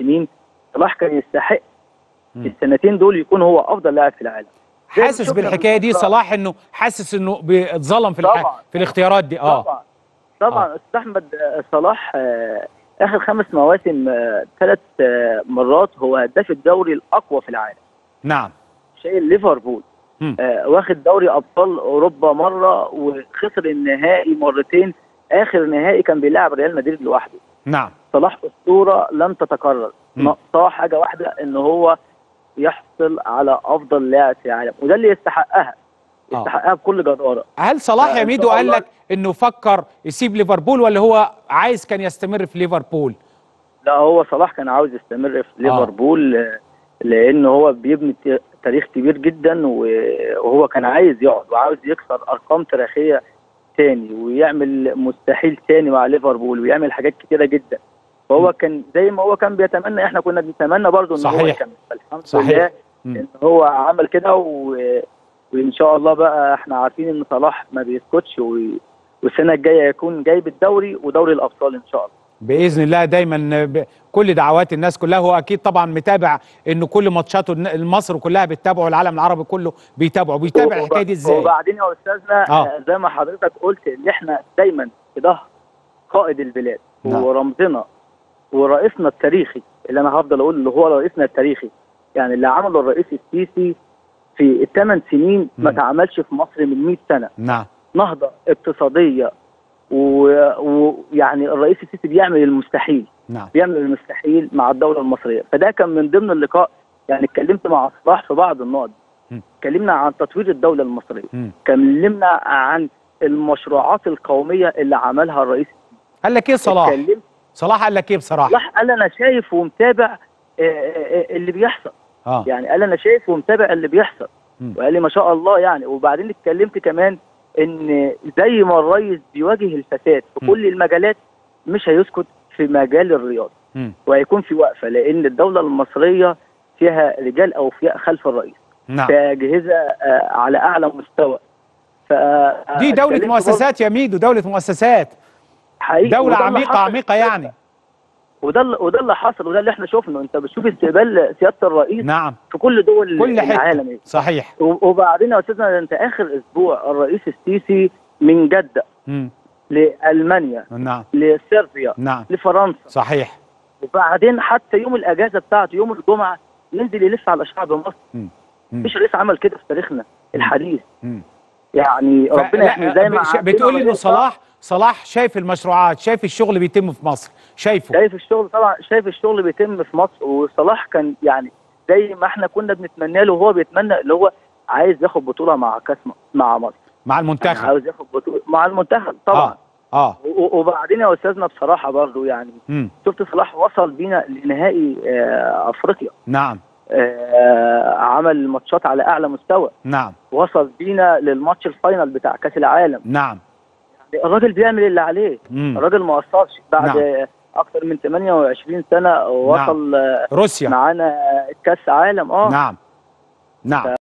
سنين صلاح كان يستحق مم. في السنتين دول يكون هو افضل لاعب في العالم زي ما حاسس شفنا بالحكايه دي بالظبط. صلاح انه حاسس انه بيتظلم في الح... طبعاً. في الاختيارات دي اه طبعا طبعا استاذ احمد آه، صلاح آه، اخر خمس مواسم ثلاث مرات هو هداف الدوري الاقوى في العالم نعم شايل ليفربول مم. آه، واخد دوري ابطال اوروبا مره وخسر النهائي مرتين اخر نهائي كان بيلعب ريال مدريد لوحده نعم صلاح اسطوره لن تتكرر مم. ناقصاه حاجه واحده ان هو يحصل على افضل لاعب في العالم وده اللي يستحقها آه. يستحقها بكل جداره هل صلاح آه، يا إن ميدو شاء قال الله. لك انه فكر يسيب ليفربول ولا هو عايز كان يستمر في ليفربول لا هو صلاح كان عاوز يستمر في ليفربول آه، لان هو بيبني ت- تاريخ كبير جدا و- وهو كان عايز يقعد وعاوز يكسر ارقام تاريخيه تاني ويعمل مستحيل تاني مع ليفربول ويعمل حاجات كتيره جدا فهو كان زي ما هو كان بيتمنى احنا كنا بنتمنى برضه ان هو صحيح. يكمل فالحمد صحيح. لله مم. ان هو عمل كده و... وان شاء الله بقى احنا عارفين ان صلاح ما بيسكتش و... والسنه الجايه يكون جايب الدوري ودوري الابطال ان شاء الله باذن الله دايما ب... كل دعوات الناس كلها هو اكيد طبعا متابع انه كل ماتشاته الن- مصر كلها بتتابعه العالم العربي كله بيتابعه بيتابع وب- الحكايه دي ازاي وبعدين يا استاذنا آه. آه. زي ما حضرتك قلت ان احنا دايما في ظهر قائد البلاد نعم. ورمزنا ورئيسنا التاريخي اللي انا هفضل اقول اللي هو رئيسنا التاريخي يعني اللي عمله الرئيس السيسي في الثمان سنين ما مم. تعملش في مصر من 100 سنه نعم نهضه اقتصاديه و- ويعني الرئيس السيسي بيعمل المستحيل نعم بيعمل المستحيل مع الدوله المصريه فده كان من ضمن اللقاء يعني اتكلمت مع صلاح في بعض النقط مم. اتكلمنا عن تطوير الدوله المصريه مم. اتكلمنا عن المشروعات القوميه اللي عملها الرئيس قال لك ايه صلاح اتكلمت صلاح قال لك ايه بصراحه صلاح قال انا شايف ومتابع آه، آه، آه، اللي بيحصل اه يعني قال انا شايف ومتابع اللي بيحصل مم. وقال لي ما شاء الله يعني وبعدين اتكلمت كمان ان زي ما الرئيس بيواجه الفساد في مم. كل المجالات مش هيسكت في مجال الرياضه مم. وهيكون في وقفه لان الدوله المصريه فيها رجال اوفياء خلف الرئيس نعم فيها اجهزه آه، على اعلى مستوى ف دي دولة اتكلمت مؤسسات يا ميدو دولة مؤسسات برضه حقيقي دولة وده اللي عميقة حصل. عميقة يعني وده اللي- وده اللي حصل وده اللي احنا شفناه انت بتشوف استقبال سياده الرئيس نعم في كل دول كل العالم حتة صحيح و- وبعدين يا استاذنا ده انت اخر اسبوع الرئيس السيسي من جده مم. لالمانيا نعم لصربيا نعم لفرنسا صحيح وبعدين حتى يوم الاجازه بتاعته يوم الجمعه ينزل يلف على شعب مصر مم. مم. مفيش رئيس عمل كده في تاريخنا الحديث مم. يعني ف- ربنا لا، يحمي زي ما بش- عندنا بتقول انه رئيس صلاح صلاح شايف المشروعات شايف الشغل اللي بيتم في مصر شايفه شايف الشغل طبعا شايف الشغل اللي بيتم في مصر وصلاح كان يعني زي ما احنا كنا بنتمنى له وهو بيتمنى اللي هو عايز ياخد بطوله مع كاس م- مع مصر مع يعني المنتخب عاوز ياخد بطوله مع المنتخب طبعا اه اه و- وبعدين يا استاذنا بصراحه برضو يعني مم. شفت صلاح وصل بينا لنهائي آه، افريقيا نعم آه، عمل ماتشات على اعلى مستوى نعم وصل بينا للماتش الفاينل بتاع كاس العالم نعم الراجل بيعمل اللي عليه مم. الراجل ما قصرش بعد نعم. آه، اكتر من 28 سنه وصل آه، روسيا معانا كاس عالم اه نعم نعم